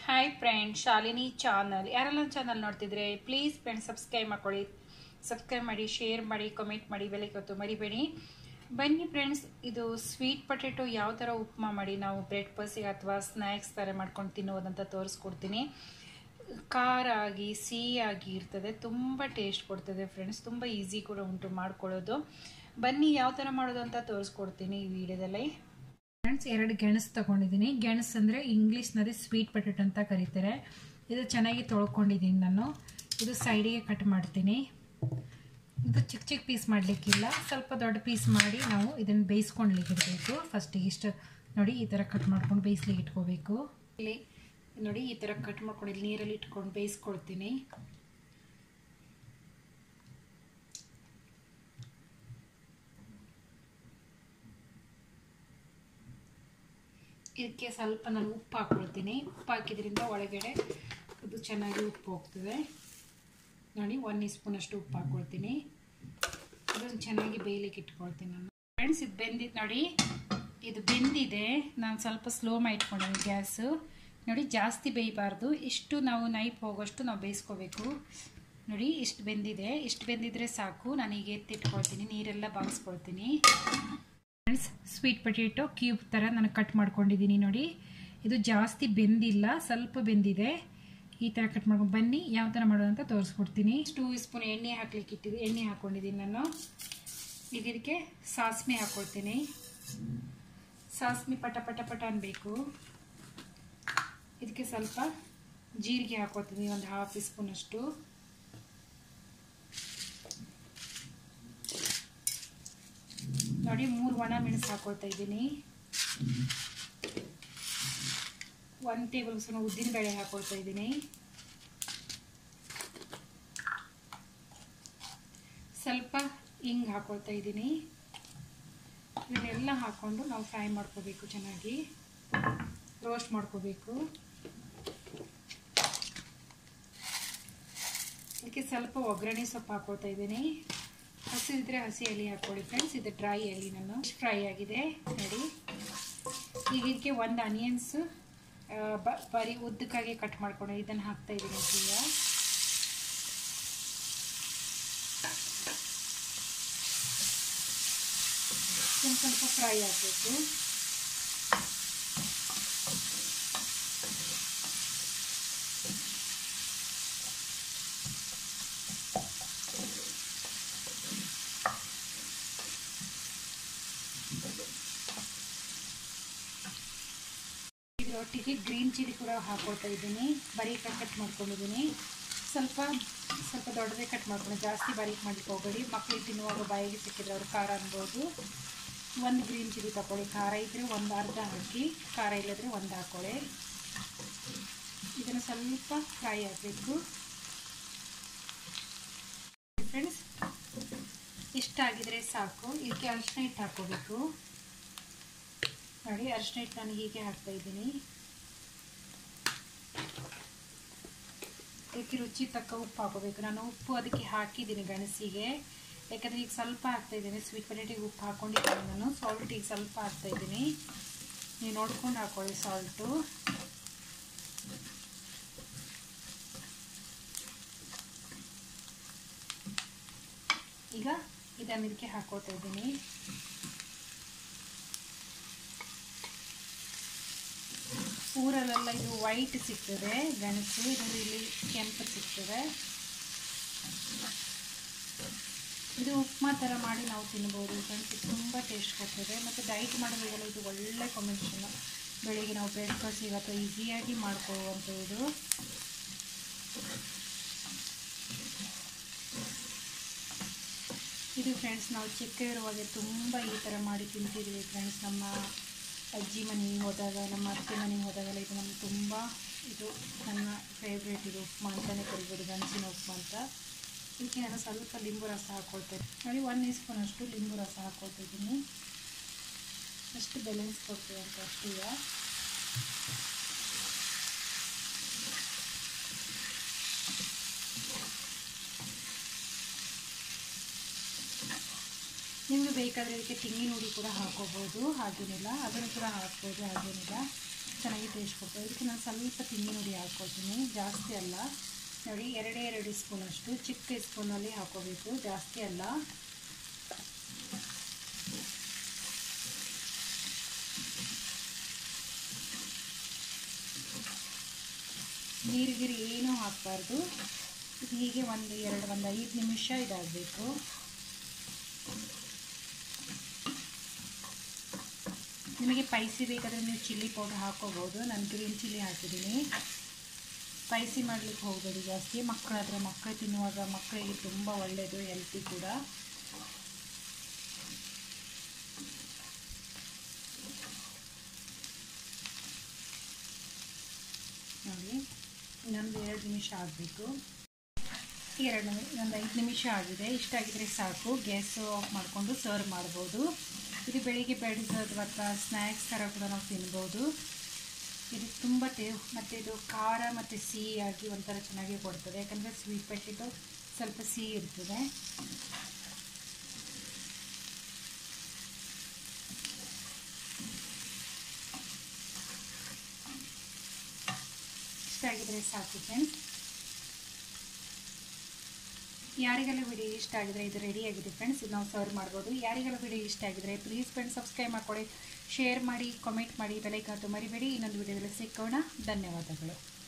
hi friend Shalini channel ಯಾರೆಲ್ಲ channel ನೋಡ್ತಿದ್ರೆ please friend subscribe ಮಾಡ್ಕೊಳ್ಳಿ ಸಬ್ಸ್ಕ್ರೈಬ್ ಮಾಡಿ ಶೇರ್ ಮಾಡಿ ಕಮೆಂಟ್ ಮಾಡಿ ಬೆಲೆಗೆ ಹೊತ್ತು ಮರಿಬೇಡಿ ಬನ್ನಿ ಫ್ರೆಂಡ್ಸ್ ಇದು ಸ್ವೀಟ್ ಪೊಟೆಟೊ ಯಾವ ಥರ ಉಪ್ಮಾ ಮಾಡಿ ನಾವು ಬ್ರೆಡ್ ಪಸಿಗೆ ಅಥವಾ ಸ್ನ್ಯಾಕ್ಸ್ ಥರ ಮಾಡ್ಕೊಂಡು ತಿನ್ನೋದಂತ ತೋರಿಸ್ಕೊಡ್ತೀನಿ ಖಾರ ಆಗಿ ಸಿಹಿಯಾಗಿ ಇರ್ತದೆ ತುಂಬ ಟೇಸ್ಟ್ ಕೊಡ್ತದೆ ಫ್ರೆಂಡ್ಸ್ ತುಂಬ ಈಸಿ ಕೂಡ ಉಂಟು ಮಾಡ್ಕೊಳ್ಳೋದು ಬನ್ನಿ ಯಾವ ಥರ ಮಾಡೋದು ಅಂತ ತೋರಿಸ್ಕೊಡ್ತೀನಿ ಈ ವಿಡಿಯೋದಲ್ಲಿ ಫ್ರೆಂಡ್ಸ್ ಎರಡು ಗೆಣಸು ತಗೊಂಡಿದ್ದೀನಿ ಗೆಣಸು ಅಂದರೆ ಇಂಗ್ಲೀಷ್ನಲ್ಲಿ ಸ್ವೀಟ್ ಪೊಟೆಟೊ ಅಂತ ಕರೀತಾರೆ ಇದು ಚೆನ್ನಾಗಿ ತೊಳ್ಕೊಂಡಿದ್ದೀನಿ ನಾನು ಇದು ಸೈಡಿಗೆ ಕಟ್ ಮಾಡ್ತೀನಿ ಇದು ಚಿಕ್ಕ ಚಿಕ್ಕ ಪೀಸ್ ಮಾಡಲಿಕ್ಕಿಲ್ಲ ಸ್ವಲ್ಪ ದೊಡ್ಡ ಪೀಸ್ ಮಾಡಿ ನಾವು ಇದನ್ನು ಬೇಯಿಸ್ಕೊಳ್ಲಿಕ್ಕೆ ಇರಬೇಕು ಫಸ್ಟಿಗೆ ಇಷ್ಟು ನೋಡಿ ಈ ಥರ ಕಟ್ ಮಾಡ್ಕೊಂಡು ಬೇಯಿಸ್ಲಿಕ್ಕೆ ಇಟ್ಕೋಬೇಕು ಇಲ್ಲಿ ನೋಡಿ ಈ ಥರ ಕಟ್ ಮಾಡ್ಕೊಂಡು ಇಲ್ಲಿ ನೀರಲ್ಲಿ ಇಟ್ಕೊಂಡು ಬೇಯಿಸ್ಕೊಳ್ತೀನಿ ಇದಕ್ಕೆ ಸ್ವಲ್ಪ ನಾನು ಉಪ್ಪು ಹಾಕ್ಕೊಳ್ತೀನಿ ಉಪ್ಪು ಹಾಕಿದ್ರಿಂದ ಒಳಗಡೆ ಅದು ಚೆನ್ನಾಗಿ ಉಪ್ಪು ಹೋಗ್ತದೆ ನೋಡಿ ಒನ್ ಸ್ಪೂನಷ್ಟು ಉಪ್ಪು ಹಾಕ್ಕೊಳ್ತೀನಿ ಅದನ್ನು ಚೆನ್ನಾಗಿ ಬೇಯಲಿಕ್ಕೆ ಇಟ್ಕೊಳ್ತೀನಿ ನಾನು ಫ್ರೆಂಡ್ಸ್ ಇದು ಬೆಂದಿದ್ದು ನೋಡಿ ಇದು ಬೆಂದಿದೆ ನಾನು ಸ್ವಲ್ಪ ಸ್ಲೋ ಮಾಡಿ ಇಟ್ಕೊಂಡಿದ್ದೀನಿ ಗ್ಯಾಸು ನೋಡಿ ಜಾಸ್ತಿ ಬೇಯಬಾರ್ದು ಇಷ್ಟು ನಾವು ನೈಫ್ ಹೋಗೋಷ್ಟು ನಾವು ಬೇಯಿಸ್ಕೋಬೇಕು ನೋಡಿ ಇಷ್ಟು ಬೆಂದಿದೆ ಇಷ್ಟು ಬೆಂದಿದ್ರೆ ಸಾಕು ನಾನು ಈಗ ಎತ್ತಿಟ್ಕೊಳ್ತೀನಿ ನೀರೆಲ್ಲ ಬಾಗಿಸ್ಕೊಳ್ತೀನಿ ಫ್ರೆಂಡ್ಸ್ ಸ್ವೀಟ್ ಪೊಟೇಟೊ ಕ್ಯೂಬ್ ಥರ ನಾನು ಕಟ್ ಮಾಡ್ಕೊಂಡಿದ್ದೀನಿ ನೋಡಿ ಇದು ಜಾಸ್ತಿ ಬೆಂದಿಲ್ಲ ಸ್ವಲ್ಪ ಬೆಂದಿದೆ ಈ ಥರ ಕಟ್ ಮಾಡ್ಕೊಂಡು ಬನ್ನಿ ಯಾವ ಥರ ಮಾಡೋದು ಅಂತ ತೋರಿಸ್ಕೊಡ್ತೀನಿ ಟೂ ಸ್ಪೂನ್ ಎಣ್ಣೆ ಹಾಕ್ಲಿಕ್ಕೆ ಇಟ್ಟಿದ್ದು ಎಣ್ಣೆ ಹಾಕ್ಕೊಂಡಿದ್ದೀನಿ ನಾನು ಈಗ ಇದಕ್ಕೆ ಸಾಸ್ಮೆ ಹಾಕ್ಕೊಳ್ತೀನಿ ಸಾಸ್ಮೆ ಪಟ ಪಟ ಪಟ ಅನ್ಬೇಕು ಇದಕ್ಕೆ ಸ್ವಲ್ಪ ಜೀರಿಗೆ ಹಾಕ್ಕೊಳ್ತೀನಿ ಒಂದು ಹಾಫ್ ಸ್ಪೂನಷ್ಟು ನೋಡಿ ಮೂರು ಒಣ ಮೆಣಸು ಹಾಕೊಳ್ತಾ ಇದ್ದೀನಿ ಒಂದು ಟೇಬಲ್ ಸ್ಪೂನ್ ಉದ್ದಿನ ಬೇಳೆ ಹಾಕೊಳ್ತಾ ಇದ್ದೀನಿ ಸ್ವಲ್ಪ ಹಿಂಗ್ ಹಾಕೊಳ್ತಾ ಇದ್ದೀನಿ ಇದನ್ನೆಲ್ಲ ಹಾಕೊಂಡು ನಾವು ಫ್ರೈ ಮಾಡ್ಕೋಬೇಕು ಚೆನ್ನಾಗಿ ರೋಸ್ಟ್ ಮಾಡ್ಕೋಬೇಕು ಇದಕ್ಕೆ ಸ್ವಲ್ಪ ಒಗ್ಗರಣೆ ಸೊಪ್ಪು ಹಾಕೊಳ್ತಾ ಇದ್ದೀನಿ ಹಸಿ ಇದ್ರೆ ಹಸಿ ಎಲೆ ಹಾಕೊಳ್ಳಿ ಫ್ರೆಂಡ್ಸ್ ಇದು ಡ್ರೈ ಎಲೆ ನಾನು ಫ್ರೈ ಆಗಿದೆ ನೋಡಿ ಈಗ ಇದಕ್ಕೆ ಒಂದು ಅನಿಯನ್ಸ್ ಬರೀ ಉದ್ದಕ್ಕಾಗಿ ಕಟ್ ಮಾಡ್ಕೊಂಡು ಇದನ್ನು ಹಾಕ್ತಾ ಇದ್ದೀನಿ ಈಗ ಒಂದು ಸ್ವಲ್ಪ ಫ್ರೈ ಆಗಬೇಕು ಇದರೊಟ್ಟಿಗೆ ಗ್ರೀನ್ ಚಿಲ್ಲಿ ಕೂಡ ಹಾಕೊಳ್ತಾ ಇದ್ದೀನಿ ಬರೀಕಾಗಿ ಕಟ್ ಮಾಡ್ಕೊಂಡಿದ್ದೀನಿ ಸ್ವಲ್ಪ ಸ್ವಲ್ಪ ದೊಡ್ಡದೇ ಕಟ್ ಮಾಡ್ಕೊಂಡು ಜಾಸ್ತಿ ಬಾರೀಕ್ ಮಾಡ್ಲಿಕ್ಕೆ ಹೋಗಬೇಡಿ ಮಕ್ಕಳಿಗೆ ತಿನ್ನುವಾಗ ಬಾಯಿಗೆ ಸಿಕ್ಕಿದ್ರೆ ಅವ್ರು ಖಾರ ಅನ್ಬೋದು ಒಂದು ಗ್ರೀನ್ ಚಿಲ್ಲಿ ತಗೊಳ್ಳಿ ಖಾರ ಇದ್ದರೆ ಒಂದು ಅರ್ಧ ಹಾಕಿ ಖಾರ ಇಲ್ಲದ್ರೆ ಒಂದು ಹಾಕೊಳ್ಳಿ ಇದನ್ನು ಸ್ವಲ್ಪ ಫ್ರೈ ಆಗಬೇಕು ಫ್ರೆಂಡ್ಸ್ ಇಷ್ಟಾಗಿದ್ರೆ ಸಾಕು ಇದಕ್ಕೆ ಅರಿಶಿನ ಹಿಟ್ಟು ಹಾಕೋಬೇಕು ನೋಡಿ ಅರಿಶಿನ ಹಿಟ್ಟು ನಾನು ಹೀಗೆ ಹಾಕ್ತಾ ಇದ್ದೀನಿ ಇದಕ್ಕೆ ರುಚಿ ತಕ್ಕ ಉಪ್ಪು ಹಾಕೋಬೇಕು ನಾನು ಉಪ್ಪು ಅದಕ್ಕೆ ಹಾಕಿದ್ದೀನಿ ಗಣಸಿಗೆ ಯಾಕಂದರೆ ಈಗ ಸ್ವಲ್ಪ ಹಾಕ್ತಾ ಇದ್ದೀನಿ ಸ್ವೀಟ್ ಪೊಟೇಟಿಗೆ ಉಪ್ಪು ಹಾಕೊಂಡಿದ್ದೀನಿ ನಾನು ಸಾಲ್ಟ್ ಈಗ ಸ್ವಲ್ಪ ಹಾಕ್ತಾ ಇದ್ದೀನಿ ನೀವು ನೋಡ್ಕೊಂಡು ಹಾಕೊಳ್ಳಿ ಸಾಲ್ಟು ಈಗ ಇದನ್ನು ಇದಕ್ಕೆ ಹಾಕೋತಾ ಇದ್ದೀನಿ ಊರಲ್ಲೆಲ್ಲ ಇದು ವೈಟ್ ಸಿಗ್ತದೆ ಗೆಣಸು ಇದರಲ್ಲಿ ಇಲ್ಲಿ ಕೆಂಪು ಸಿಗ್ತದೆ ಇದು ಉಪ್ಮಾ ಥರ ಮಾಡಿ ನಾವು ತಿನ್ಬೋದು ಫ್ರೆಂಡ್ಸ್ ಇದು ತುಂಬ ಟೇಸ್ಟ್ ಕೊಡ್ತದೆ ಮತ್ತು ಡೈಟ್ ಮಾಡೋರಿಗೆಲ್ಲ ಇದು ಒಳ್ಳೆ ಕಾಂಬಿನೇಷನ್ ಬೆಳಿಗ್ಗೆ ನಾವು ಬ್ರೆಡ್ ಕಸಿಗೆ ಅಥವಾ ಈಸಿಯಾಗಿ ಮಾಡ್ಕೊಳ್ಳುವಂಥದ್ದು ಇದು ಫ್ರೆಂಡ್ಸ್ ನಾವು ಚಿಕ್ಕ ಇರುವಾಗ ತುಂಬ ಈ ಥರ ಮಾಡಿ ತಿಂತಿದ್ವಿ ಫ್ರೆಂಡ್ಸ್ ನಮ್ಮ ಅಜ್ಜಿ ಮನೆಗೆ ಹೋದಾಗ ನಮ್ಮ ಅತ್ತೆ ಮನೆಗೆ ಹೋದಾಗೆಲ್ಲ ಇದು ನಮ್ಗೆ ತುಂಬ ಇದು ನನ್ನ ಫೇವ್ರೇಟ್ ಇದು ಉಪ್ಮಾ ಅಂತಲೇ ಕರಿಬೋದು ಗಣಸಿನ ಉಪ್ಮಾ ಅಂತ ಇದಕ್ಕೆ ನಾನು ಸ್ವಲ್ಪ ಲಿಂಬು ರಸ ಹಾಕ್ಕೊಳ್ತೇನೆ ನೋಡಿ ಒನ್ ಸ್ಪೂನ್ ಅಷ್ಟು ಲಿಂಬು ರಸ ಹಾಕ್ಕೊಳ್ತಾ ಇದ್ದೀನಿ ಅಷ್ಟು ಬ್ಯಾಲೆನ್ಸ್ ಕೊಡ್ತೀವಿ ಅಂತ ಅಷ್ಟು ಈಗ ನಿಮಗೆ ಬೇಕಾದರೆ ಇದಕ್ಕೆ ತೆಂಗಿನ ಹುಡಿ ಕೂಡ ಹಾಕೋಬೋದು ಹಾಗೇನಿಲ್ಲ ಅದನ್ನು ಕೂಡ ಹಾಕ್ಬೋದು ಹಾಗೇನಿಲ್ಲ ಚೆನ್ನಾಗಿ ಟೇಸ್ಟ್ ಕೊಡ್ತದೆ ಇದಕ್ಕೆ ನಾನು ಸ್ವಲ್ಪ ತೆಂಗಿನ ಹುಡಿ ಹಾಕ್ಕೊಳ್ತೀನಿ ಜಾಸ್ತಿ ಅಲ್ಲ ನೋಡಿ ಎರಡೇ ಎರಡು ಸ್ಪೂನಷ್ಟು ಚಿಕ್ಕ ಸ್ಪೂನಲ್ಲಿ ಹಾಕೋಬೇಕು ಜಾಸ್ತಿ ಅಲ್ಲ ನೀರು ಗೀರು ಏನೂ ಹಾಕಬಾರ್ದು ಇದು ಹೀಗೆ ಒಂದು ಎರಡು ಒಂದು ಐದು ನಿಮಿಷ ಇದಾಗಬೇಕು ನಿಮಗೆ ಸ್ಪೈಸಿ ಬೇಕಾದರೆ ನೀವು ಚಿಲ್ಲಿ ಪೌಡರ್ ಹಾಕೋಬೋದು ನಾನು ಗ್ರೀನ್ ಚಿಲ್ಲಿ ಹಾಕಿದ್ದೀನಿ ಸ್ಪೈಸಿ ಮಾಡಲಿಕ್ಕೆ ಹೋಗಬೇಡಿ ಜಾಸ್ತಿ ಮಕ್ಕಳಾದರೆ ಮಕ್ಕಳು ತಿನ್ನುವಾಗ ಮಕ್ಕಳಿಗೆ ತುಂಬ ಒಳ್ಳೆಯದು ಹೆಲ್ತಿ ಕೂಡ ನೋಡಿ ಇನ್ನೊಂದು ಎರಡು ನಿಮಿಷ ಆಗಬೇಕು ಎರಡು ಒಂದು ಐದು ನಿಮಿಷ ಆಗಿದೆ ಇಷ್ಟಾಗಿದ್ರೆ ಸಾಕು ಗ್ಯಾಸು ಆಫ್ ಮಾಡಿಕೊಂಡು ಸರ್ವ್ ಮಾಡ್ಬೋದು ಇದು ಬೆಳಿಗ್ಗೆ ಬೆಳೆಸೋದು ಮತ್ತು ಸ್ನ್ಯಾಕ್ಸ್ ಥರ ಕೂಡ ನಾವು ತಿನ್ಬೋದು ಇದು ತುಂಬ ಟೇ ಮತ್ತು ಇದು ಖಾರ ಮತ್ತು ಸಿಹಿಯಾಗಿ ಒಂಥರ ಚೆನ್ನಾಗಿ ಕೊಡ್ತದೆ ಯಾಕಂದರೆ ಸ್ವೀಟ್ ಪಟ್ಟಿಟ್ಟು ಸ್ವಲ್ಪ ಸಿಹಿ ಇರ್ತದೆ ಇಷ್ಟ ಆಗಿದ್ರೆ ಸಾಕು ಫ್ರೆಂಡ್ಸ್ ಯಾರಿಗೆಲ್ಲ ವಿಡಿಯೋ ಇಷ್ಟ ಆಗಿದ್ರೆ ಇದು ರೆಡಿ ಆಗಿದೆ ಫ್ರೆಂಡ್ಸ್ ಇದು ನಾವು ಸರ್ವ್ ಮಾಡ್ಬೋದು ಯಾರಿಗೆಲ್ಲ ವಿಡಿಯೋ ಇಷ್ಟ ಆಗಿದ್ರೆ ಪ್ಲೀಸ್ ಫ್ರೆಂಡ್ಸ್ ಸಬ್ಸ್ಕ್ರೈಬ್ ಮಾಡ್ಕೊಳ್ಳಿ ಶೇರ್ ಮಾಡಿ ಕಾಮೆಂಟ್ ಮಾಡಿ ಬೆಲೆ ಕಾತು ಮರಿಬೇಡಿ ಇನ್ನೊಂದು ವಿಡಿಯೋದಲ್ಲಿ ಸಿಕ್ಕೋಣ ಧನ್ಯವಾದಗಳು